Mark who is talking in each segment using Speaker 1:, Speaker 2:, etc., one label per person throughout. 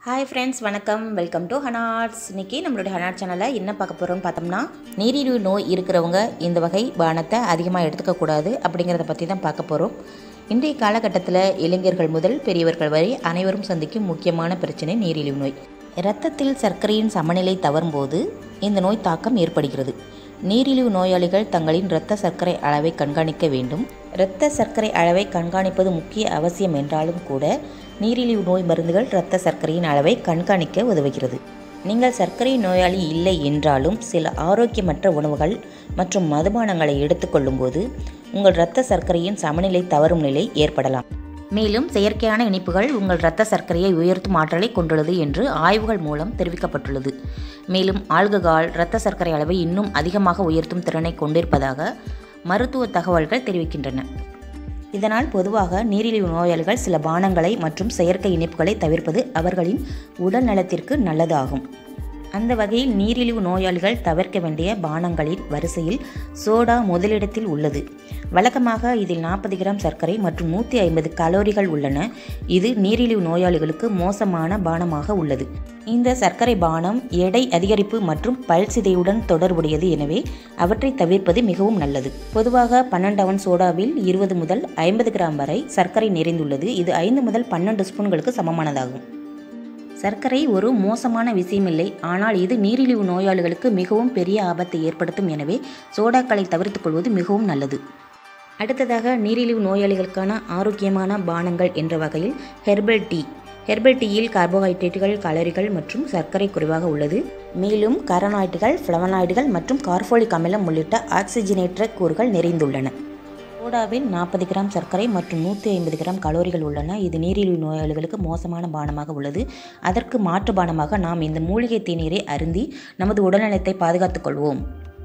Speaker 1: hi friends வணக்கம் welcome to ஹனாட்ஸ் இன்னைக்கு நம்மளுடைய ஹனாட் சேனலில் என்ன பார்க்க போகிறோம்னு பார்த்தோம்னா நீரிழிவு நோய் இருக்கிறவங்க இந்த வகை பானத்தை அதிகமாக எடுத்துக்கக்கூடாது அப்படிங்கிறத பற்றி தான் பார்க்க போகிறோம் இன்றைய காலகட்டத்தில் இளைஞர்கள் முதல் பெரியவர்கள் வரை அனைவரும் சந்திக்கும் முக்கியமான பிரச்சனை நீரிழிவு நோய் இரத்தத்தில் சர்க்கரையின் சமநிலை தவறும்போது இந்த நோய் தாக்கம் ஏற்படுகிறது நீரிழிவு நோயாளிகள் தங்களின் இரத்த சர்க்கரை அளவை கண்காணிக்க வேண்டும் இரத்த சர்க்கரை அளவை கண்காணிப்பது முக்கிய அவசியம் என்றாலும் கூட நீரிழிவு நோய் மருந்துகள் இரத்த சர்க்கரையின் அளவை கண்காணிக்க உதவுகிறது நீங்கள் சர்க்கரை நோயாளி இல்லை என்றாலும் சில ஆரோக்கியமற்ற உணவுகள் மற்றும் மதுபானங்களை எடுத்துக்கொள்ளும்போது உங்கள் இரத்த சர்க்கரையின் சமநிலை தவறும் நிலை ஏற்படலாம் மேலும் செயற்கையான இனிப்புகள் உங்கள் இரத்த சர்க்கரையை உயர்த்தும் ஆற்றலை கொண்டுள்ளது என்று ஆய்வுகள் மூலம் தெரிவிக்கப்பட்டுள்ளது மேலும் ஆல்கஹால் இரத்த சர்க்கரை அளவை இன்னும் அதிகமாக உயர்த்தும் திறனை கொண்டிருப்பதாக மருத்துவ தகவல்கள் தெரிவிக்கின்றன இதனால் பொதுவாக நீரிழிவு நோயாளிகள் சில பானங்களை மற்றும் செயற்கை இனிப்புகளை தவிர்ப்பது அவர்களின் உடல் நலத்திற்கு நல்லதாகும் அந்த வகையில் நீரிழிவு நோயாளிகள் தவிர்க்க வேண்டிய பானங்களின் வரிசையில் சோடா முதலிடத்தில் உள்ளது வழக்கமாக இதில் நாற்பது கிராம் சர்க்கரை மற்றும் நூற்றி ஐம்பது கலோரிகள் உள்ளன இது நீரிழிவு நோயாளிகளுக்கு மோசமான பானமாக உள்ளது இந்த சர்க்கரை பானம் எடை அதிகரிப்பு மற்றும் பல்சிதையுடன் தொடர்புடையது எனவே அவற்றை தவிர்ப்பது மிகவும் நல்லது பொதுவாக பன்னெண்டு அவன் சோடாவில் இருபது முதல் ஐம்பது கிராம் வரை சர்க்கரை நிறைந்துள்ளது இது ஐந்து முதல் பன்னெண்டு ஸ்பூன்களுக்கு சமமானதாகும் சர்க்கரை ஒரு மோசமான விஷயமில்லை ஆனால் இது நீரிழிவு நோயாளிகளுக்கு மிகவும் பெரிய ஆபத்தை ஏற்படுத்தும் எனவே சோடாக்களை தவிர்த்துக் கொள்வது மிகவும் நல்லது அடுத்ததாக நீரிழிவு நோயாளிகளுக்கான ஆரோக்கியமான பானங்கள் என்ற வகையில் ஹெர்பல் டீ ஹெர்பல் டீயில் கார்போஹைட்ரேட்டுகள் கலரிகள் மற்றும் சர்க்கரை குறைவாக உள்ளது மேலும் கரனாய்டுகள் ஃப்ளவனாய்டுகள் மற்றும் கார்போலிக் அமிலம் உள்ளிட்ட ஆக்சிஜனேற்ற கூறுகள் நிறைந்துள்ளன சோடாவில் நாற்பது கிராம் சர்க்கரை மற்றும் நூற்றி ஐம்பது கிராம் கலோரிகள் உள்ளன இது நீரிழிவு நோயாளிகளுக்கு மோசமான பானமாக உள்ளது அதற்கு மாற்று பானமாக நாம் இந்த மூலிகை தேநீரை அருந்தி நமது உடல்நலத்தை பாதுகாத்துக் கொள்வோம்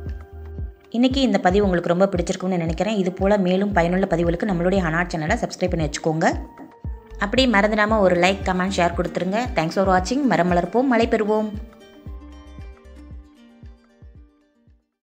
Speaker 1: இன்றைக்கி இந்த பதிவு உங்களுக்கு ரொம்ப பிடிச்சிருக்கும்னு நினைக்கிறேன் இது போல் மேலும் பயனுள்ள பதிவுகளுக்கு நம்மளுடைய ஹனாட் சேனலை சப்ஸ்கிரைப் பண்ணி வச்சுக்கோங்க அப்படியே மறந்துடாமல் ஒரு லைக் கமெண்ட் ஷேர் கொடுத்துருங்க தேங்க்ஸ் ஃபார் வாட்சிங் மரம் வளர்ப்போம் மழை பெறுவோம்